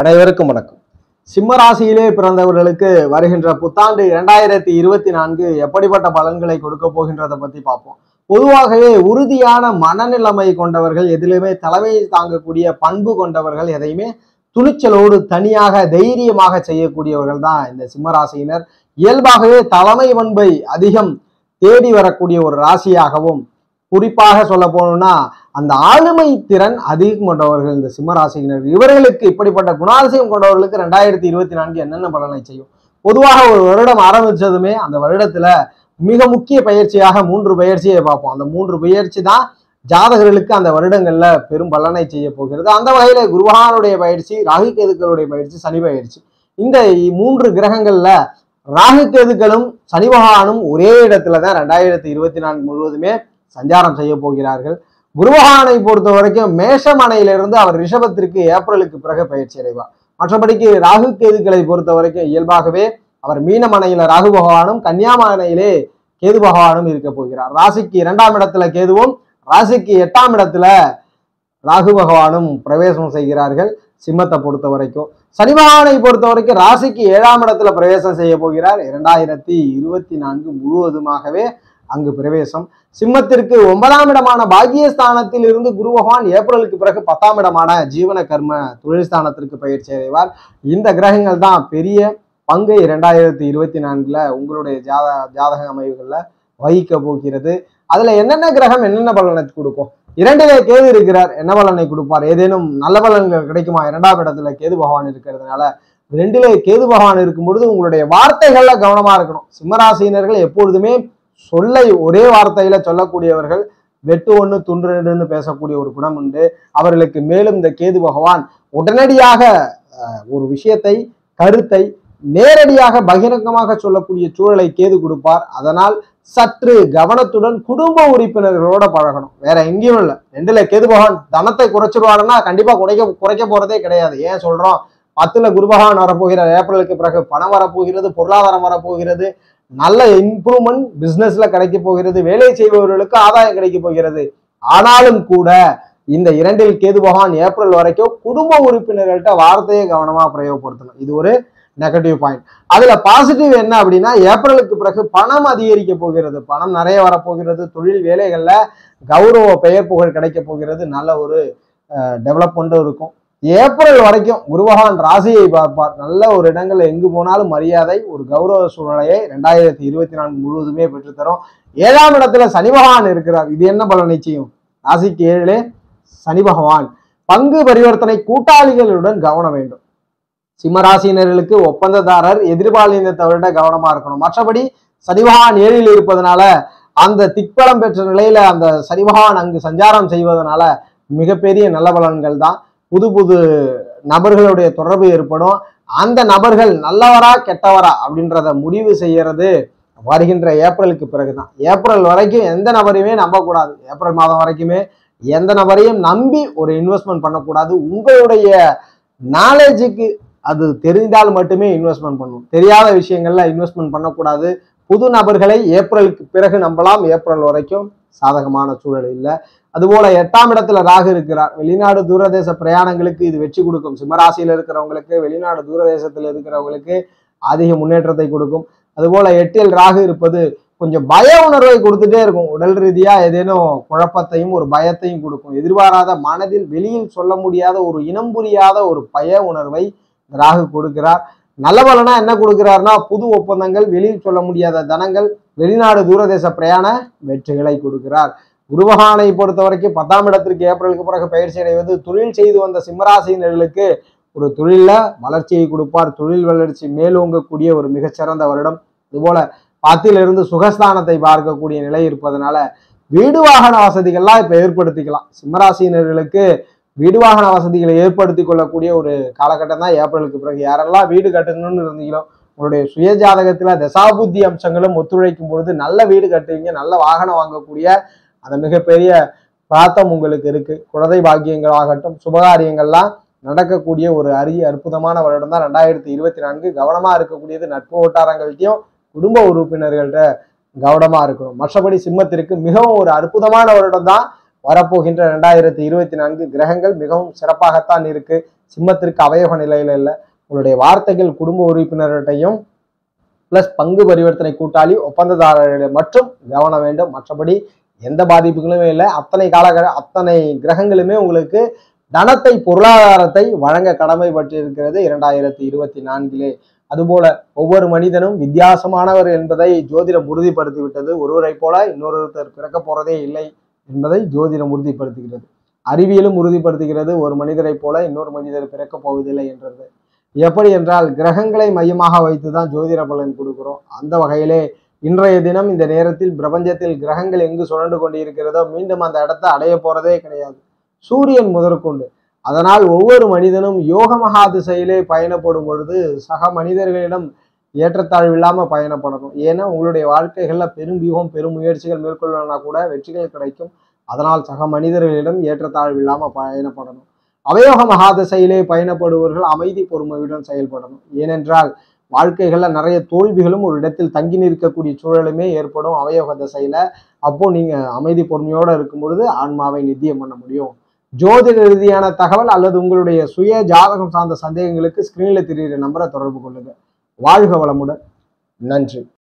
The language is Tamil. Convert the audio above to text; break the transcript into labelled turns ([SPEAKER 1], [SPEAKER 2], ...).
[SPEAKER 1] அனைவருக்கும் வணக்கம் சிம்ம ராசியிலே பிறந்தவர்களுக்கு வருகின்ற புத்தாண்டு இரண்டாயிரத்தி இருபத்தி நான்கு எப்படிப்பட்ட பலன்களை கொடுக்க போகின்றதை பத்தி பார்ப்போம் பொதுவாகவே உறுதியான மனநிலைமை கொண்டவர்கள் எதிலுமே தலைமையை தாங்கக்கூடிய பண்பு கொண்டவர்கள் எதையுமே துணிச்சலோடு தனியாக தைரியமாக செய்யக்கூடியவர்கள் தான் இந்த சிம்ம ராசியினர் இயல்பாகவே தலைமை பண்பை அதிகம் தேடி வரக்கூடிய ஒரு ராசியாகவும் குறிப்பாக சொல்ல போனோம்னா அந்த ஆளுமை திறன் அதிகம் கொண்டவர்கள் இந்த சிம்ம ராசியினர் இவர்களுக்கு இப்படிப்பட்ட குணாதிசயம் கொண்டவர்களுக்கு ரெண்டாயிரத்தி இருபத்தி நான்கு என்னென்ன பலனை செய்யும் பொதுவாக ஒரு வருடம் ஆரம்பிச்சதுமே அந்த வருடத்துல மிக முக்கிய பயிற்சியாக மூன்று பயிற்சியை பார்ப்போம் அந்த மூன்று பயிற்சி தான் ஜாதகர்களுக்கு அந்த வருடங்கள்ல பெரும் பலனை செய்ய போகிறது அந்த வகையில குருவானுடைய பயிற்சி ராகு கேதுக்களுடைய பயிற்சி சனி பயிற்சி இந்த மூன்று கிரகங்கள்ல ராகு கேதுக்களும் சனி பகவானும் ஒரே இடத்துல தான் ரெண்டாயிரத்தி இருபத்தி நான்கு முழுவதுமே சஞ்சாரம் செய்ய போகிறார்கள் குருபகானை பொறுத்த வரைக்கும் மேஷமனையிலிருந்து அவர் ரிஷபத்திற்கு ஏப்ரலுக்கு பிறகு பயிற்சி அடைவார் மற்றபடிக்கு ராகு கேதுக்களை பொறுத்த வரைக்கும் இயல்பாகவே அவர் மீனமனையில ராகு பகவானும் கன்னியாமனையிலே கேது பகவானும் இருக்க போகிறார் ராசிக்கு இரண்டாம் இடத்துல கேதுவும் ராசிக்கு எட்டாம் இடத்துல ராகு பகவானும் பிரவேசம் செய்கிறார்கள் சிம்மத்தை பொறுத்த வரைக்கும் சனி பகவானை பொறுத்த வரைக்கும் ராசிக்கு ஏழாம் இடத்துல பிரவேசம் செய்ய போகிறார் இரண்டாயிரத்தி இருபத்தி நான்கு முழுவதுமாகவே அங்கு பிரவேசம் சிம்மத்திற்கு ஒன்பதாம் இடமான பாக்கியஸ்தானத்தில் இருந்து குரு பகவான் ஏப்ரலுக்கு பிறகு பத்தாம் இடமான ஜீவன கர்ம தொழில் ஸ்தானத்திற்கு பயிற்சி அடைவார் இந்த கிரகங்கள் தான் பெரிய பங்கை இரண்டாயிரத்தி இருபத்தி நான்குல உங்களுடைய ஜாத ஜாதக அமைவுகள்ல வகிக்க போகிறது அதுல என்னென்ன கிரகம் என்னென்ன பலனை கொடுக்கும் இரண்டிலே கேது இருக்கிறார் என்ன பலனை கொடுப்பார் ஏதேனும் நல்ல பலன்கள் கிடைக்குமா இரண்டாம் இடத்துல கேது பகவான் இருக்கிறதுனால ரெண்டிலே கேது பகவான் இருக்கும் பொழுது உங்களுடைய வார்த்தைகள்ல கவனமா இருக்கணும் சிம்மராசியினர்கள் எப்பொழுதுமே சொல்லை ஒரே வார்த்தையில சொல்லக்கூடியவர்கள் வெட்டு ஒன்று துன்று ரெண்டுன்னு பேசக்கூடிய ஒரு குணம் உண்டு அவர்களுக்கு மேலும் இந்த கேது பகவான் உடனடியாக அஹ், ஒரு விஷயத்தை கருத்தை நேரடியாக பகிரங்கமாக சொல்லக்கூடிய சூழலை கேது கொடுப்பார் அதனால் சற்று கவனத்துடன் குடும்ப உறுப்பினர்களோட பழகணும் வேற எங்கேயும் இல்லை ரெண்டுல கேது பகவான் தனத்தை குறைச்சிருவாருன்னா கண்டிப்பா குறைக்க குறைக்க போறதே கிடையாது ஏன் சொல்றோம் பத்துல குரு பகவான் வரப்போகிறார் ஏப்ரலுக்கு பிறகு பணம் வரப்போகிறது பொருளாதாரம் வரப்போகிறது நல்ல இம்ப்ரூவ்மெண்ட் பிசினஸ்ல கிடைக்க போகிறது வேலை செய்பவர்களுக்கு ஆதாயம் கிடைக்க போகிறது ஆனாலும் கூட இந்த இரண்டில் கேது பகவான் ஏப்ரல் வரைக்கும் குடும்ப உறுப்பினர்கள்ட்ட வார்த்தையை கவனமா பிரயோகப்படுத்தணும் இது ஒரு நெகட்டிவ் பாயிண்ட் அதுல பாசிட்டிவ் என்ன அப்படின்னா ஏப்ரலுக்கு பிறகு பணம் அதிகரிக்க போகிறது பணம் நிறைய வரப்போகிறது தொழில் வேலைகள்ல கௌரவ பெயர் புகழ் கிடைக்க போகிறது நல்ல ஒரு டெவலப்மெண்ட்டும் இருக்கும் ஏப்ரல் வரைக்கும் குருபகவான் ராசியை பார்ப்பார் நல்ல ஒரு இடங்கள்ல எங்கு போனாலும் மரியாதை ஒரு கௌரவ சூழ்நிலையை ரெண்டாயிரத்தி இருபத்தி நான்கு முழுவதுமே பெற்றுத்தரும் ஏழாம் இடத்துல சனி பகவான் இருக்கிறார் இது என்ன பலனை செய்யும் ராசிக்கு ஏழிலே சனி பகவான் பங்கு பரிவர்த்தனை கூட்டாளிகளுடன் கவனம் வேண்டும் சிம்மராசியினர்களுக்கு ஒப்பந்ததாரர் எதிர்பாலினத்தை விட கவனமா இருக்கணும் மற்றபடி சனி பகவான் ஏழில் இருப்பதனால அந்த திக்பலம் பெற்ற நிலையில அந்த சனி பகவான் அங்கு சஞ்சாரம் செய்வதனால மிகப்பெரிய நல்ல பலன்கள் தான் புது புது நபர்களுடைய தொடர்பு ஏற்படும் அந்த நபர்கள் நல்லவரா கெட்டவரா அப்படின்றத முடிவு செய்யறது வருகின்ற ஏப்ரலுக்கு பிறகுதான் ஏப்ரல் வரைக்கும் எந்த நபரையுமே நம்பக்கூடாது ஏப்ரல் மாதம் வரைக்குமே எந்த நபரையும் நம்பி ஒரு இன்வெஸ்ட்மெண்ட் பண்ணக்கூடாது உங்களுடைய நாலேஜுக்கு அது தெரிந்தால் மட்டுமே இன்வெஸ்ட்மெண்ட் பண்ணணும் தெரியாத விஷயங்கள்ல இன்வெஸ்ட்மெண்ட் பண்ணக்கூடாது புது நபர்களை ஏப்ரலுக்கு பிறகு நம்பலாம் ஏப்ரல் வரைக்கும் சாதகமான சூழல் இல்லை அதுபோல எட்டாம் இடத்துல ராகு இருக்கிறார் வெளிநாடு தூரதேச பிரயாணங்களுக்கு இது வெற்றி கொடுக்கும் சிம்மராசியில் இருக்கிறவங்களுக்கு வெளிநாடு தூரதேசத்தில் இருக்கிறவங்களுக்கு அதிக முன்னேற்றத்தை கொடுக்கும் அதுபோல எட்டில் ராகு இருப்பது கொஞ்சம் பய உணர்வை கொடுத்துட்டே இருக்கும் உடல் ரீதியா ஏதேனும் குழப்பத்தையும் ஒரு பயத்தையும் கொடுக்கும் எதிர்பாராத மனதில் வெளியில் சொல்ல முடியாத ஒரு இனம் புரியாத ஒரு பய உணர்வை ராகு கொடுக்கிறார் நல்ல பலனா என்ன கொடுக்கிறார்னா புது ஒப்பந்தங்கள் வெளியில் சொல்ல முடியாத தனங்கள் வெளிநாடு தூரதேச பிரயாண வெற்றிகளை கொடுக்கிறார் குருபகானை பொறுத்த வரைக்கும் பத்தாம் இடத்திற்கு ஏப்ரலுக்கு பிறகு பயிற்சி அடைவது தொழில் செய்து வந்த சிம்மராசியினர்களுக்கு ஒரு தொழில வளர்ச்சியை கொடுப்பார் தொழில் வளர்ச்சி மேலோங்கக்கூடிய ஒரு மிகச்சிறந்த வருடம் இதுபோல பத்திலிருந்து சுகஸ்தானத்தை பார்க்கக்கூடிய நிலை இருப்பதனால வீடு வாகன வசதிகள்லாம் இப்ப ஏற்படுத்திக்கலாம் சிம்மராசியினர்களுக்கு வீடு வாகன வசதிகளை ஏற்படுத்தி கொள்ளக்கூடிய ஒரு காலகட்டம் தான் ஏப்ரலுக்கு பிறகு யாரெல்லாம் வீடு கட்டணும்னு இருந்தீங்களோ உங்களுடைய சுய ஜாதகத்துல தசாபுத்தி அம்சங்களும் ஒத்துழைக்கும் பொழுது நல்ல வீடு கட்டுவீங்க நல்ல வாகனம் வாங்கக்கூடிய அந்த மிகப்பெரிய பிராத்தம் உங்களுக்கு இருக்கு குழந்தை பாக்கியங்கள் ஆகட்டும் சுபகாரியங்கள்லாம் நடக்கக்கூடிய ஒரு அரிய அற்புதமான வருடம் தான் ரெண்டாயிரத்தி இருபத்தி நான்கு கவனமா இருக்கக்கூடியது நட்பு வட்டாரங்கள்ட்டையும் குடும்ப உறுப்பினர்கள்ட்ட கவனமா இருக்கணும் மற்றபடி சிம்மத்திற்கு மிகவும் ஒரு அற்புதமான வருடம் தான் வரப்போகின்ற ரெண்டாயிரத்தி இருபத்தி நான்கு கிரகங்கள் மிகவும் சிறப்பாகத்தான் இருக்கு சிம்மத்திற்கு அவயோக நிலையில இல்லை உங்களுடைய வார்த்தைகள் குடும்ப உறுப்பினர்கிட்டையும் பிளஸ் பங்கு பரிவர்த்தனை கூட்டாளி ஒப்பந்ததாரர்களிடம் மட்டும் கவனம் வேண்டும் மற்றபடி எந்த பாதிப்புகளுமே இல்லை அத்தனை காலகட்ட அத்தனை கிரகங்களுமே உங்களுக்கு தனத்தை பொருளாதாரத்தை வழங்க கடமைப்பட்டிருக்கிறது இரண்டாயிரத்தி இருபத்தி நான்கிலே அதுபோல ஒவ்வொரு மனிதனும் வித்தியாசமானவர் என்பதை ஜோதிடம் உறுதிப்படுத்தி விட்டது ஒருவரை போல இன்னொருத்தர் பிறக்க போறதே இல்லை என்பதை ஜோதிடம் உறுதிப்படுத்துகிறது அறிவியலும் உறுதிப்படுத்துகிறது ஒரு மனிதரை போல இன்னொரு மனிதர் பிறக்கப் போவதில்லை என்றது எப்படி என்றால் கிரகங்களை மையமாக வைத்து தான் ஜோதிட பலன் கொடுக்கிறோம் அந்த வகையிலே இன்றைய தினம் இந்த நேரத்தில் பிரபஞ்சத்தில் கிரகங்கள் எங்கு சுழண்டு கொண்டிருக்கிறதோ மீண்டும் அந்த இடத்தை அடைய போறதே கிடையாது சூரியன் முதற்கொண்டு அதனால் ஒவ்வொரு மனிதனும் யோக மகா திசையிலே பயணப்படும் பொழுது சக மனிதர்களிடம் ஏற்றத்தாழ்வு இல்லாம பயணப்படணும் ஏன்னா உங்களுடைய வாழ்க்கைகள்ல பெரும் வியூகம் பெரும் முயற்சிகள் மேற்கொள்ளனா கூட வெற்றிகள் கிடைக்கும் அதனால் சக மனிதர்களிடம் ஏற்றத்தாழ்வு இல்லாம பயணப்படணும் அவயோக மகா திசையிலே பயணப்படுபவர்கள் அமைதி பொறுமையுடன் செயல்படணும் ஏனென்றால் வாழ்க்கைகள்ல நிறைய தோல்விகளும் ஒரு இடத்தில் தங்கி நிற்கக்கூடிய சூழலுமே ஏற்படும் அவயோக திசையில அப்போ நீங்க அமைதி பொறுமையோட இருக்கும் பொழுது ஆன்மாவை நித்தியம் பண்ண முடியும் ஜோதிட ரீதியான தகவல் அல்லது உங்களுடைய சுய ஜாதகம் சார்ந்த சந்தேகங்களுக்கு ஸ்கிரீன்ல தெரியுற நம்பரை தொடர்பு கொள்ளுங்க வாழ்க வளமுடன் நன்றி